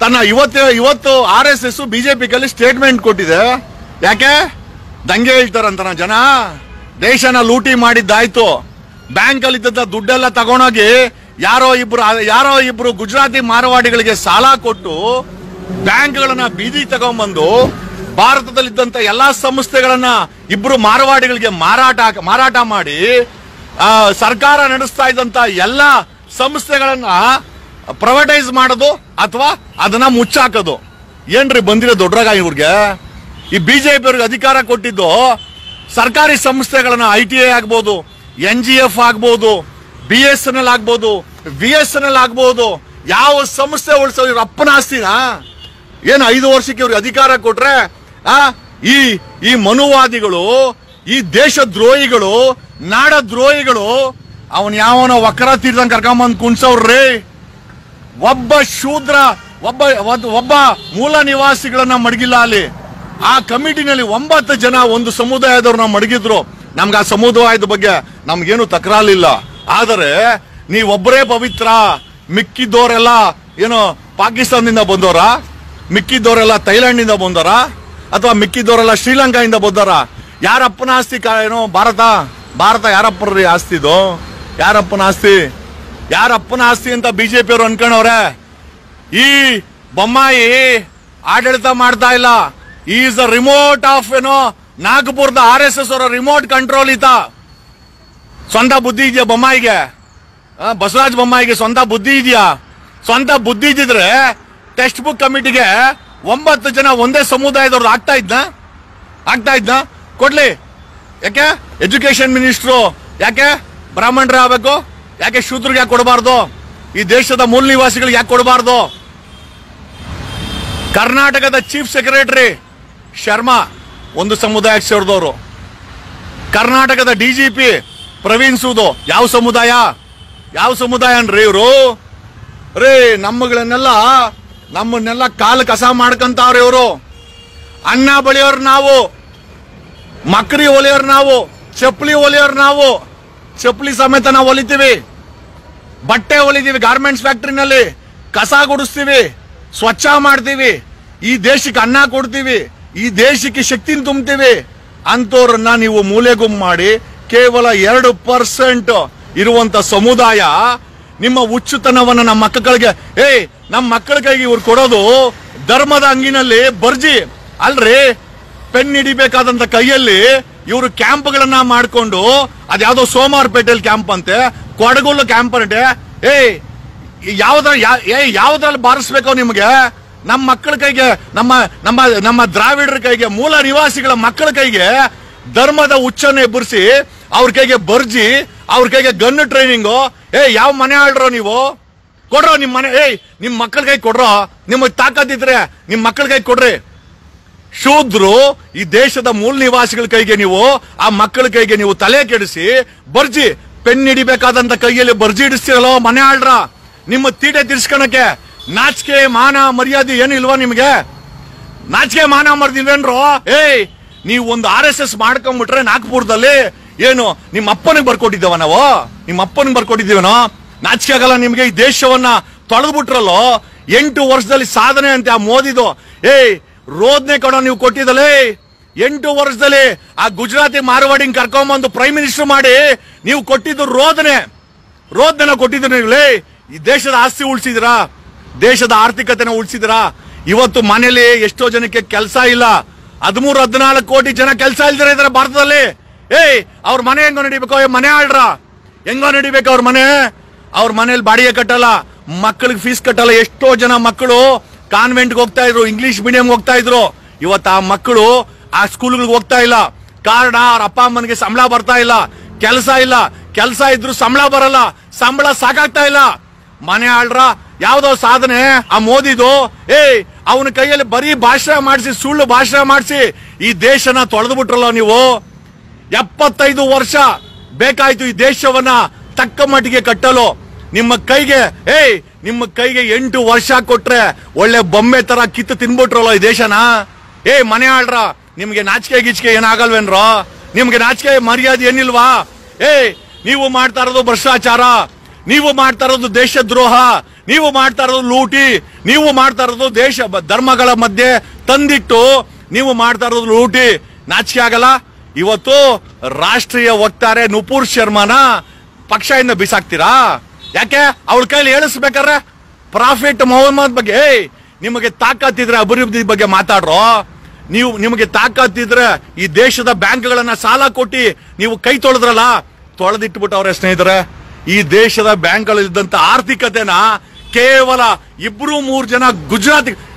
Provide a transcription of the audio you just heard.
ತನ್ನ ಇವತ್ತು ಇವತ್ತು ಆರ್ ಎಸ್ ಎಸ್ ಬಿಜೆಪಿ ಕಲ್ಲಿ ಸ್ಟೇಟ್ಮೆಂಟ್ ಕೊಟ್ಟಿದೆ ಯಾಕೆ ದಂಗೆ ಹೇಳ್ತಾರಂತನ ಜನ ದೇಶನ ಲೂಟಿ ಮಾಡಿದ್ದಾಯ್ತು ಬ್ಯಾಂಕ್ ಅಲ್ಲಿ ಇದ್ದ ದುಡ್ಡೆಲ್ಲ ತಗೊಂಡೋಗಿ ಯಾರೋ ಇಬ್ರು ಯಾರೋ ಇಬ್ರು ಗುಜರಾತಿ ಮಾರವಾಡಿಗಳಿಗೆ ಸಾಲ ಕೊಟ್ಟು ಬ್ಯಾಂಕ್ಗಳನ್ನ ಬೀದಿ ತಗೊಂಡ್ಬಂದು ಭಾರತದಲ್ಲಿದ್ದಂತ ಎಲ್ಲಾ ಸಂಸ್ಥೆಗಳನ್ನ ಇಬ್ರು ಮಾರವಾಡಿಗಳಿಗೆ ಮಾರಾಟ ಮಾರಾಟ ಮಾಡಿ ಆ, ಸರ್ಕಾರ ನಡೆಸ್ತಾ ಇದ್ದಂತ ಎಲ್ಲ ಸಂಸ್ಥೆಗಳನ್ನ ಪ್ರೈವೇಟೈಸ್ ಮಾಡೋದು ಅಥವಾ ಅದನ್ನ ಮುಚ್ಚಾಕೋದು ಏನ್ರಿ ಬಂದಿರೋ ದೊಡ್ಡರಾಗ ಇವ್ರಿಗೆ ಈ ಬಿಜೆಪಿ ಅವ್ರಿಗೆ ಅಧಿಕಾರ ಕೊಟ್ಟಿದ್ದು ಸರ್ಕಾರಿ ಸಂಸ್ಥೆಗಳನ್ನ ಐ ಟಿ ಐ ಆಗ್ಬೋದು ಎನ್ ಜಿ ಎಫ್ ಆಗ್ಬೋದು ಬಿ ಎಸ್ ಎನ್ ಎಲ್ ಆಗ್ಬೋದು ವಿ ಎಸ್ ಎನ್ ಎಲ್ ಆಗ್ಬೋದು ಯಾವ ಸಂಸ್ಥೆ ಉಳಿಸೋ ಇವ್ರ ಅಪ್ಪನ ಆಸ್ತಿನಾ ಏನು ಐದು ವರ್ಷಕ್ಕೆ ಇವ್ರಿಗೆ ಅಧಿಕಾರ ಕೊಟ್ರೆ ಆ ಈ ಈ ಮನುವಾದಿಗಳು ಈ ದೇಶ ದ್ರೋಹಿಗಳು ನಾಡ ದ್ರೋಹಿಗಳು ಅವನ್ ಯಾವನ ವಕ್ರ ತೀರ್ದಂಗ್ ಕರ್ಕೊಂಬಂದ್ ಕುಣ್ಸವ್ರಿ ಒಬ್ಬ ಶೂದ್ರ ಒಬ್ಬ ಒದ್- ಒಬ್ಬ ಮೂಲ ನಿವಾಸಿಗಳನ್ನ ಮಡಗಿಲ್ಲ ಅಲ್ಲಿ ಆ ಕಮಿಟಿನಲ್ಲಿ ಒಂಬತ್ತು ಜನ ಒಂದು ಸಮುದಾಯದವ್ರನ್ನ ಮಡಗಿದ್ರು ನಮ್ಗೆ ಆ ಸಮುದಾಯದ ಬಗ್ಗೆ ನಮ್ಗೇನು ತಕರಾಲಿಲ್ಲ ಆದರೆ ನೀವೊಬ್ಬರೇ ಪವಿತ್ರ ಮಿಕ್ಕಿದ್ದವರೆಲ್ಲ ಏನು ಪಾಕಿಸ್ತಾನದಿಂದ ಬಂದವರ ಮಿಕ್ಕಿದ್ದವರೆಲ್ಲ ಥೈಲ್ಯಾಂಡ್ನಿಂದ ಬಂದವರ ಅಥವಾ ಮಿಕ್ಕಿದ್ದವರೆಲ್ಲ ಶ್ರೀಲಂಕಾದಿಂದ ಬಂದವರ ಯಾರಪ್ಪನ ಆಸ್ತಿ ಕಾ- ಏನು ಭಾರತ ಭಾರತ ಯಾರಪ್ಪರ ಆಸ್ತಿದು ಯಾರಪ್ಪನ ಆಸ್ತಿ ಯಾರಪ್ಪನ ಆಸ್ತಿ ಅಂತ ಬಿಜೆಪಿ ಅವರು ಅನ್ಕೊಂಡವ್ರೆ ಈ ಬೊಮ್ಮಾಯಿ ಆಡಳಿತ ಮಾಡ್ತಾ ಇಲ್ಲ ಈಸ್ ದ ರಿಮೋಟ್ ಆಫ್ ಏನೋ ನಾಗಪುರದ ಆರ್ ಎಸ್ ಎಸ್ ಅವರ ರಿಮೋಟ್ ಕಂಟ್ರೋಲ್ ಈತ ಸ್ವಂತ ಬುದ್ಧಿ ಇದೆಯಾ ಬೊಮ್ಮಾಯಿಗೆ ಆ, ಬಸವರಾಜ ಬೊಮ್ಮಾಯಿಗೆ ಸ್ವಂತ ಬುದ್ಧಿ ಇದೆಯಾ ಸ್ವಂತ ಬುದ್ಧಿ ಇದ್ದಿದ್ರೆ ಟೆಕ್ಸ್ಟ್ ಬುಕ್ ಕಮಿಟಿಗೆ ಒಂಬತ್ತು ಜನ ಒಂದೇ ಸಮುದಾಯದವ್ರದ್ದು ಆಗ್ತಾ ಇದ್ನ ಆಗ್ತಾ ಇದ್ನ ಕೊಡ್ಲಿ ಯಾಕೆ ಎಜುಕೇಶನ್ ಮಿನಿಸ್ಟ್ರು ಯಾಕೆ ಬ್ರಾಹ್ಮಣರೇ ಆಗ್ಬೇಕು ಯಾಕೆ ಶೂದ್ರಿಗೆ ಯಾಕೆ ಕೊಡಬಾರ್ದು ಈ ದೇಶದ ಮೂಲ ನಿವಾಸಿಗಳಿಗೆ ಯಾಕೆ ಕೊಡಬಾರ್ದು ಕರ್ನಾಟಕದ ಚೀಫ್ ಸೆಕ್ರೆಟರಿ ಶರ್ಮಾ ಒಂದು ಸಮುದಾಯಕ್ಕೆ ಸೇರಿದವರು ಕರ್ನಾಟಕದ ಡಿಜಿಪಿ ಪ್ರವೀಣ್ ಸೂದು ಯಾವ ಸಮುದಾಯ ಯಾವ ಸಮುದಾಯ ಅನ್ರಿ ಇವರು ರೇ ನಮ್ಮಗಳನ್ನೆಲ್ಲ ನಮ್ಮನ್ನೆಲ್ಲ ಕಾಲು ಕಸ ಮಾಡ್ಕಂತಾವ್ರಿ ಇವರು ಅನ್ನ ಬಳಿಯೋರು ನಾವು ಮಕ್ರಿ ಹೊಲಿಯೋರು ನಾವು ಚಪ್ಪಲಿ ಹೊಲಿಯೋರು ನಾವು ಚಪ್ಪಲಿ ಸಮೇತ ನಾವು ಹೊಲಿತೀವಿ ಬಟ್ಟೆ ಹೊಲಿತೀವಿ ಗಾರ್ಮೆಂಟ್ಸ್ ಫ್ಯಾಕ್ಟ್ರಿನಲ್ಲಿ ಕಸ ಗುಡಿಸ್ತೀವಿ ಸ್ವಚ್ಛ ಮಾಡ್ತೀವಿ ಈ ದೇಶಕ್ಕೆ ಅನ್ನ ಕೊಡ್ತೀವಿ ಈ ದೇಶಕ್ಕೆ ಶಕ್ತಿನ ತುಂಬ್ತೀವಿ ಅಂತವ್ರನ್ನ ನೀವು ಮೂಲೆಗುಮ್ ಮಾಡಿ ಕೇವಲ ಎರಡು ಪರ್ಸೆಂಟ್ ಇರುವಂತ ಸಮುದಾಯ ನಿಮ್ಮ ಹುಚ್ಚುತನವನ್ನ ನಮ್ಮ ಮಕ್ಕಳಿಗೆ ಏಯ್ ನಮ್ಮ ಮಕ್ಕಳ ಕೈಗೆ ಇವ್ರು ಕೊಡೋದು ಧರ್ಮದ ಅಂಗಿನಲ್ಲಿ ಬರ್ಜಿ ಅಲ್ರಿ ಪೆನ್ ಹಿಡಿಬೇಕಾದಂತ ಕೈಯಲ್ಲಿ ಇವರು ಕ್ಯಾಂಪ್ಗಳನ್ನ ಮಾಡ್ಕೊಂಡು ಅದ್ಯಾವ್ದೋ ಸೋಮವಾರಪೇಟೆಯಲ್ಲಿ ಕ್ಯಾಂಪ್ ಅಂತೆ ಕೊಡಗುಲ್ಲ ಕ್ಯಾಂಪ್ ಅಂತೆ ಏಯ್ ಯಾವ್ದ್ರ ಯಾ- ಏ ಯಾವ್ದ್ರಲ್ಲಿ ಬಾರಿಸ್ಬೇಕು ನಿಮ್ಗೆ ನಮ್ಮ ಮಕ್ಕಳ ಕೈಗೆ ನಮ್ಮ ನಮ್ಮ ನಮ್ಮ ದ್ರಾವಿಡರ ಕೈಗೆ ಮೂಲ ನಿವಾಸಿಗಳ ಮಕ್ಕಳ ಕೈಗೆ ಧರ್ಮದ ಹುಚ್ಚನ್ನು ಎಬ್ಬರಿಸಿ ಅವ್ರ ಕೈಗೆ ಬರ್ಜಿ ಅವ್ರ ಕೈಗೆ ಗನ್ ಟ್ರೈನಿಂಗು ಏ ಯಾವ ಮನೆ ಆಳ್ರೋ ನೀವು ಕೊಡ್ರೋ ನಿಮ್ ಮನೆ ಏಯ್ ನಿಮ್ ಮಕ್ಕಳ ಕೈ ಕೊಡ್ರೋ ನಿಮಗ್ ತಾಕತ್ತಿದ್ರೆ ನಿಮ್ ಮಕ್ಕಳ ಕೈ ಕೊಡ್ರಿ ಶೂದ್ರು ಈ ದೇಶದ ಮೂಲ ನಿವಾಸಿಗಳ ಕೈಗೆ ನೀವು ಆ ಮಕ್ಕಳ ಕೈಗೆ ನೀವು ತಲೆ ಕೆಡಿಸಿ ಬರ್ಜಿ ಪೆನ್ ಹಿಡಿಬೇಕಾದಂತ ಕೈಯಲ್ಲಿ ಬರ್ಜಿ ಹಿಡಿಸ್ತಿರಲ್ಲೋ ಮನೆ ಆಳ್ರ ನಿಮ್ಮ ತೀಟೆ ತಿರ್ಸ್ಕೊಳಕ್ಕೆ ನಾಚಿಕೆ ಮಾನ ಮರ್ಯಾದೆ ಏನು ಇಲ್ವಾ ನಿಮ್ಗೆ ನಾಚಿಕೆ ಮಾನ ಮರ್ದಿಲ್ವೇನ್ರೋ ಏಯ್ ನೀವು ಒಂದು ಆರ್ ಎಸ್ ಎಸ್ ಮಾಡ್ಕೊಂಡ್ಬಿಟ್ರೆ ನಾಗ್ಪುರದಲ್ಲಿ ಏನು ನಿಮ್ಮ ಅಪ್ಪನಿಗೆ ಬರ್ಕೊಟ್ಟಿದ್ದೇವ ನಾವು ನಿಮ್ಮ ಅಪ್ಪನಿಗೆ ಬರ್ಕೊಟ್ಟಿದ್ದೀವನೋ ನಾಚಿಕೆ ಆಗಲ್ಲ ನಿಮ್ಗೆ ಈ ದೇಶವನ್ನ ತೊಳೆದ್ಬಿಟ್ರಲ್ಲೋ ಎಂಟು ವರ್ಷದಲ್ಲಿ ಸಾಧನೆ ಅಂತ ಆ ಮೋದಿದು ಏಯ್ ರೋದ್ನೆ ಕೊಡೋ ನೀವು ಕೊಟ್ಟಿದ್ದಲೇ ಎಂಟು ವರ್ಷದಲ್ಲಿ ಆ ಗುಜರಾತಿ ಮಾರವಾಡಿಂಗ್ ಕರ್ಕೊಂಬಂದು ಪ್ರೈಮ್ ಮಿನಿಸ್ಟರ್ ಮಾಡಿ ನೀವು ಕೊಟ್ಟಿದ್ದು ರೋದನೆ ರೋದನೆ ಕೊಟ್ಟಿದ್ದು ನೀವುಲೇ ಈ ದೇಶದ ಆಸ್ತಿ ಉಳಿಸಿದಿರಾ ದೇಶದ ಆರ್ಥಿಕತೆನ ಉಳಿಸಿದಿರಾ ಇವತ್ತು ಮನೇಲಿ ಎಷ್ಟೋ ಜನಕ್ಕೆ ಕೆಲಸ ಇಲ್ಲ ಹದಿಮೂರು ಹದಿನಾಲ್ಕು ಕೋಟಿ ಜನ ಕೆಲಸ ಇಲ್ದಿರ ಇದಾರೆ ಭಾರತದಲ್ಲಿ ಏಯ್ ಅವ್ರ ಮನೆ ಹೆಂಗೋ ನಡಿಬೇಕು ಏ, ಮನೆ ಆಳ್ರ ಹೆಂಗೋ ನಡಿಬೇಕು ಅವ್ರ ಮನೆ ಅವ್ರ ಮನೇಲಿ ಬಾಡಿಗೆ ಕಟ್ಟಲ್ಲ ಮಕ್ಕಳಿಗೆ ಫೀಸ್ ಕಟ್ಟಲ್ಲ ಎಷ್ಟೋ ಜನ ಮಕ್ಕಳು ಕಾನ್ವೆಂಟ್ಗೆ ಹೋಗ್ತಾ ಇದ್ರು ಇಂಗ್ಲಿಷ್ ಮೀಡಿಯಂ ಹೋಗ್ತಾ ಇದ್ರು ಇವತ್ತು ಆ ಮಕ್ಕಳು ಆ ಸ್ಕೂಲ್ಗಳಿಗೆ ಹೋಗ್ತಾ ಇಲ್ಲ ಕಾರಣ ಅವ್ರ ಅಪ್ಪ ಅಮ್ಮನಿಗೆ ಸಂಬಳ ಬರ್ತಾ ಇಲ್ಲ ಕೆಲಸ ಇಲ್ಲ ಕೆಲಸ ಇದ್ರು ಸಂಬಳ ಬರಲ್ಲ ಸಂಬಳ ಸಾಕಾಗ್ತಾ ಇಲ್ಲ ಮನೆ ಆಳ್ರ ಯಾವ್ದೋ ಸಾಧನೆ ಆ ಮೋದಿದು ಏಯ್ ಅವನ ಕೈಯಲ್ಲಿ ಬರೀ ಭಾಷಣ ಮಾಡಿಸಿ ಸುಳ್ಳು ಭಾಷಣ ಮಾಡಿಸಿ ಈ ದೇಶನ ತೊಳೆದು ಬಿಟ್ರಲ್ಲ ನೀವು ಎಪ್ಪತ್ತೈದು ವರ್ಷ ಬೇಕಾಯ್ತು ಈ ದೇಶವನ್ನ ತಕ್ಕ ಮಟ್ಟಿಗೆ ಕಟ್ಟಲು ನಿಮ್ಮ ಕೈಗೆ ಏಯ್ ನಿಮ್ಮ ಕೈಗೆ ಎಂಟು ವರ್ಷ ಕೊಟ್ರೆ ಒಳ್ಳೆ ಬೊಮ್ಮೆ ತರ ಕಿತ್ತು ತಿನ್ಬಿಟ್ರಲ್ಲ ಈ ದೇಶನ ಏಯ್ ಮನೆ ಆಳ್ರ ನಿಮ್ಗೆ ನಾಚಿಕೆ ಗೀಚಿಕೆ ಏನಾಗಲ್ವೇನ್ರೋ ನಿಮ್ಗೆ ನಾಚಿಕೆ ಮರ್ಯಾದೆ ಏನಿಲ್ವಾ ಏಯ್ ನೀವು ಮಾಡ್ತಾ ಇರೋದು ಭ್ರಷ್ಟಾಚಾರ ನೀವು ಮಾಡ್ತಾ ಇರೋದು ದೇಶದ್ರೋಹ ನೀವು ಮಾಡ್ತಾ ಇರೋದು ಲೂಟಿ ನೀವು ಮಾಡ್ತಾ ಇರೋದು ದೇಶ ಬ- ಧರ್ಮಗಳ ಮಧ್ಯೆ ತಂದಿಟ್ಟು ನೀವು ಮಾಡ್ತಾ ಇರೋದು ಲೂಟಿ ನಾಚಿಕೆ ಆಗಲ್ಲ ಇವತ್ತು ರಾಷ್ಟ್ರೀಯ ವಕ್ತಾರೆ ನುಪುರ್ ಶರ್ಮಾನ ಪಕ್ಷದಿಂದ ಬಿಸಾಕ್ತೀರಾ ಯಾಕೆ ಅವಳ ಕೈಲಿ ಹೇಳಿಸ್ಬೇಕಾರೆ ಪ್ರಾಫಿಟ್ ಮೊಹಮ್ಮದ್ ಬಗ್ಗೆ ಏಯ್ ನಿಮಗೆ ತಾಕತ್ತಿದ್ರೆ ಅಭಿವೃದ್ಧಿ ಬಗ್ಗೆ ಮಾತಾಡ್ರೋ ನೀವು ನಿಮಗೆ ತಾಕತ್ತಿದ್ರೆ ಈ ದೇಶದ ಬ್ಯಾಂಕ್ಗಳನ್ನ ಸಾಲ ಕೊಟ್ಟಿ ನೀವು ಕೈ ತೊಳೆದ್ರಲ್ಲ ತೊಳೆದಿಟ್ಬಿಟ್ಟವ್ರೆ ಸ್ನೇಹಿತರೆ ಈ ದೇಶದ ಬ್ಯಾಂಕ್ಗಳಿದ್ದಂತ ಆರ್ಥಿಕತೆನ ಕೇವಲ ಇಬ್ರು ಮೂರು ಜನ ಗುಜರಾತ್